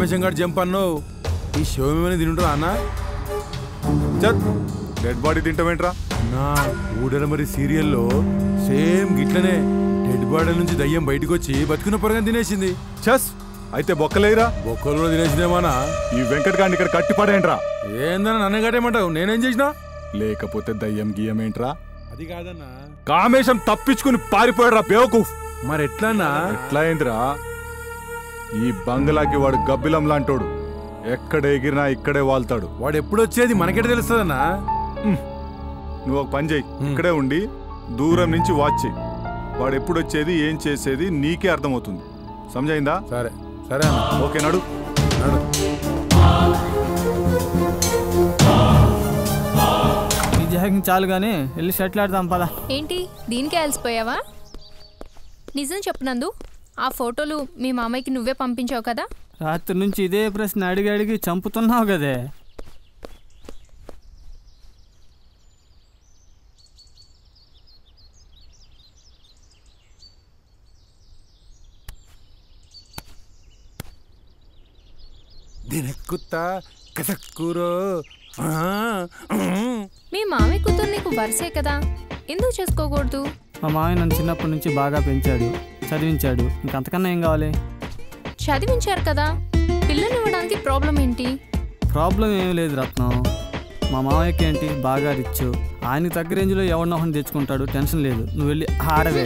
కామేశం గారు జంప్ అన్నావు ఈ షో ఏమైనా తింటుందా అన్న చత్ డెడ్ బాడీ తింటావేంట్రా నా ఊడల మరి సీరియల్లో సేమ్ గిట్లనే డెడ్ బాడీ నుంచి దయ్యం బయటకు వచ్చి బతుకున్న పొరగా తినేసింది చస్ అయితే బొక్కలేరా బొక్కలు కూడా తినేసిందేమానా ఈ వెంకట్ గారిని ఇక్కడ కట్టి పడేంట్రా ఏందన్నా నన్ను కట్టేయమంటావు నేనేం చేసినా లేకపోతే దయ్యం గియ్యం ఏంట్రా అది కాదన్నా కామేశం తప్పించుకుని పారిపోయాడురా బేవకూఫ్ మరి ఎట్లన్నా ఎట్లా అయిందిరా ఈ బంగ్లాకి వాడు గబ్బిలం లాంటోడు ఎక్కడ ఎగిరినా ఇక్కడే వాళ్తాడు వాడు ఎప్పుడు వచ్చేది మనకెట తెలుస్తుందన్నా నువ్వు ఒక పని చేయి ఇక్కడే ఉండి దూరం నుంచి వాచ్ చేయి వాడు ఎప్పుడు వచ్చేది ఏం చేసేది నీకే అర్థమవుతుంది సమజైందా సరే సరే అన్న ఓకే నడు నడు. ఈ జాగింగ్ చాలు కానీ వెళ్ళి షటిల్ ఆడదాం పదా ఏంటి దీనికే అలసిపోయావా నిజం చెప్పు నందు ఆ ఫోటోలు మీ మామయ్యకి నువ్వే పంపించావు కదా రాత్రి నుంచి ఇదే ప్రశ్న అడిగి అడిగి చంపుతున్నావు కదే దినక్కుత్త కసక్కూరో ఆ, ఉమ్. మీ మామయ్య కూతురు నీకు వరుసే కదా ఎందుకు చేసుకోకూడదు మా మామయ్య నన్ను చిన్నప్పటి నుంచి బాగా పెంచాడు చదివించాడు ఇంకంతకన్నా ఏం కావాలి చదివించారు కదా పిల్లని ఇవ్వడానికి ప్రాబ్లం ఏంటి ప్రాబ్లం ఏం లేదు రత్నం మా మామయ్యకి ఏంటి బాగా రిచ్ ఆయనకి తగ్గ రేంజ్లో ఎవరినో ఒకరిని తెచ్చుకుంటాడు టెన్షన్ లేదు నువ్వు వెళ్ళి ఆడవే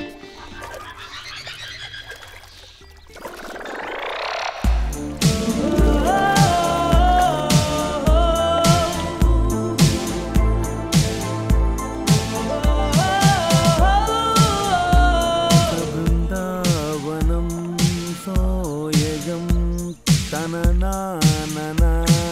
బృందావనం సోయగం తన నాననా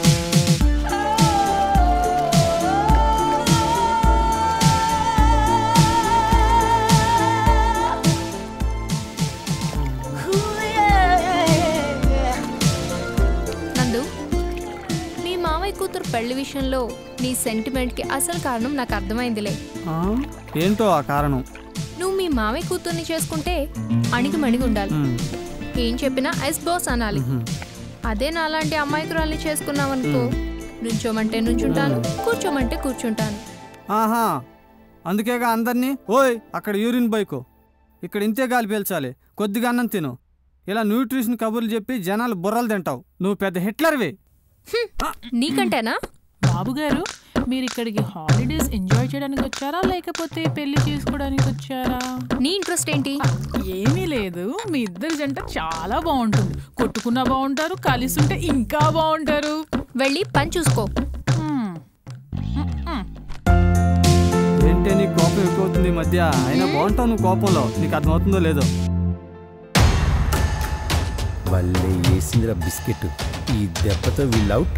నందు మీ మామయ్య కూతురు పెళ్లి విషయంలో నీ సెంటిమెంట్కి అసలు కారణం నాకు అర్థమైందిలే ఆ? ఏంటో ఆ కారణం నువ్వు మీ మామయ్య కూతుర్ని చేసుకుంటే అణిగి మణిగి ఉండాలి ఉమ్, ఏం చెప్పినా ఐస్ బాస్ అనాలి ఉహుం. అదే నాలాంటి అమ్మాయికురాల్ని చేసుకున్నావనుకో నుంచోమంటే నుంచుంటాను కూర్చోమంటే కూర్చుంటాను ఆహా అందుకేగా అందరినీ ఓయ్ అక్కడ యూరిన్ బైకు ఇక్కడ ఇంతే గాలి పీల్చాలి కొద్దిగా అన్నం తిను ఇలా న్యూట్రిషన్ కబుర్లు చెప్పి జనాలు బుర్రలు తింటావు నువ్వు పెద్ద హిట్లర్వి నీకంటేనా బాబు గారు మీరు ఇక్కడికి హాలిడేస్ ఎంజాయ్ చేయడానికి వచ్చారా లేకపోతే పెళ్లి చేసుకోవడానికి వచ్చారా నీ ఇంట్రెస్ట్ ఏంటి ఏమీ లేదు మీ ఇద్దరి జంట చాలా బాగుంటుంది కొట్టుకున్నా బాగుంటారు కలిసి ఉంటే ఇంకా బాగుంటారు వెళ్ళి పని చూసుకో మ్మ్. మ్మ్, మ్మ్. ఏంటే నీ కోపం ఎక్కువ అవుతుంది ఈ మధ్య అయినా బాగుంటావు నువ్వు కోపంలో నీకు అర్థమవుతుందో లేదో భలే వేసిందిరా బిస్కెట్ ఈ దెబ్బతో వీళ్ళౌట్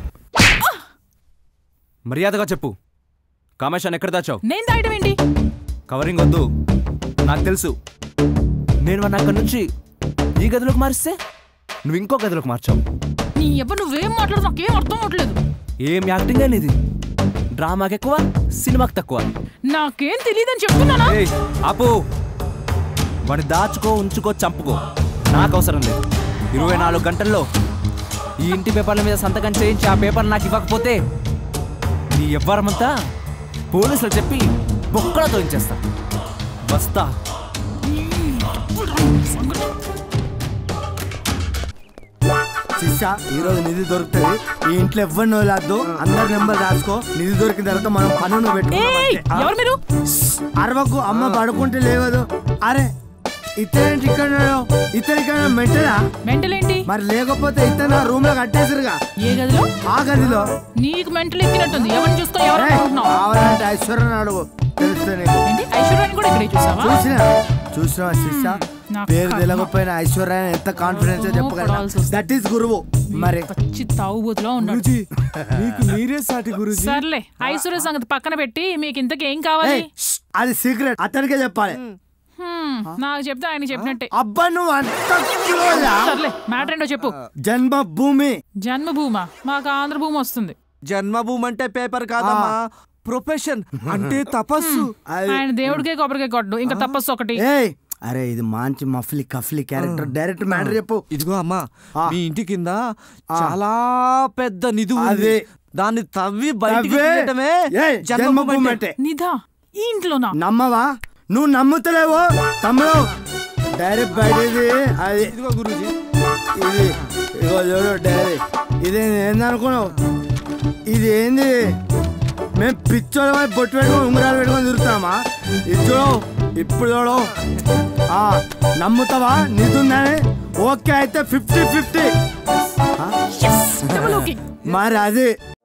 మర్యాదగా చెప్పు కామేశాన్ని ఎక్కడ దాచావు నేను దాయడం ఏంటి కవరింగ్ వద్దు నాకు తెలుసు నేను వాడిని అక్కడి నుంచి ఈ గదిలోకి మారిస్తే నువ్వు ఇంకో గదిలోకి మార్చావు నీ ఎవ్వ నువ్వేం మాట్లాడు నాకేం అర్థం అవ్వట్లేదు ఏం యాక్టింగ్ అనేది డ్రామాకి ఎక్కువ సినిమాకి తక్కువ నాకేం తెలియదని చెప్తున్నానా ఏయ్ ఆపు వాడిని దాచుకో ఉంచుకో చంపుకో నాకు అవసరం లేదు ఇరవై నాలుగు గంటల్లో ఈ ఇంటి పేపర్ల మీద సంతకం చేయించి ఆ పేపర్ నాకు ఇవ్వకపోతే నీ ఎవ్వరమంతా పోలీసులు చెప్పి బొక్కలతో ఇచ్చేస్తా వస్తా శిష్య ఈ రోజు నిధి దొరుకుతుంది ఈ ఇంట్లో ఎవరిని వదిలేద్దు అందరి నెంబర్ రాసుకో నిధి దొరికిన తర్వాత మనం పనులు ఏయ్, ఎవరు మీరు అరవకు అమ్మ పడుకుంటే లేవదు అరే ఇతరేంటి ఇక్కడ ఉన్నాడు? ఇతను ఇక్కడ మెంటలా మెంటల్ ఏంటి మరి లేకపోతే ఇతను నా రూమ్ లో కట్టేసిరుగా ఏ గదిలో ఆ గదిలో నీకు మెంటల్ ఎక్కినట్టుంది ఎవరిని చూస్తావు ఎవరు ఏయ్, అనుకుంటున్నావు కావాలంటే ఐశ్వర్యం అడుగు తెలుస్తుంది నీకు ఏంటి ఐశ్వర్యాన్ని కూడా ఇక్కడే చూసావా చూసినా చూసినా శిష్య నా పేరు కర్మ. తెలియకపోయినా ఐశ్వర్య ఎంత కాన్ఫిడెన్స్ చెప్పగలరా పడాల్సి వస్తుంది. దట్ ఈస్ గురువు మరి పచ్చి తాగుబోతులో ఉన్నాడు నీకు మీరే సాటి గురుజీ సర్లే ఐశ్వర్య సంగతి పక్కన పెట్టి మీకు ఇంతకేం కావాలి ఏయ్, ష్, అది సీక్రెట్ అతనికే చెప్పాలి హ్మ్, నాకు చెప్తే ఆయన చెప్పినట్టే అబ్బా నువ్వు అంత క్లోజా? సర్లే మ్యాటర్ ఏంటో చెప్పు జన్మ భూమి జన్మభూమ మాకు ఆంధ్రభూమి వస్తుంది జన్మభూమి అంటే పేపర్ కాదమ్మా ప్రొఫెషన్ అంటే తపస్సు అది ఆయన దేవుడికే కొబ్బరికాయ కొట్టు ఇంకా తపస్సు ఒకటి ఏయ్ అరే ఇది మంచి మఫ్లీ కఫ్లీ క్యారెక్టర్ డైరెక్ట్ మ్యాటర్ చెప్పు ఇదిగో అమ్మా ఆ. మీ ఇంటి కింద ఆ. చాలా పెద్ద నిధి ఉంది అదే. దాన్ని తవ్వి బయటికి తవ్వే. తీయటమే ఏయ్, జన్మభూమి జన్మభూమి అంటే. అంటే. నిధా ఈ ఇంట్లోనా నమ్మవా నువ్వు నమ్ముతలేవు తమ్ముడు డైరెక్ట్ బయటది అది ఇదిగో గురూజీ ఇది ఇగో చూడు డైరీ ఇది ఏందనుకున్నావు ఇది ఏంది మేము పిచ్చోళ్ళ వైపు బొట్టు పెట్టుకొని ఉంగరాలు పెట్టుకొని తిరుగుతామా ఇది చూడు ఇప్పుడు చూడు ఆ, నమ్ముతావా నిజుందని ఓకే అయితే ఫిఫ్టీ ఫిఫ్టీ డబుల్ ఓకే మరి అది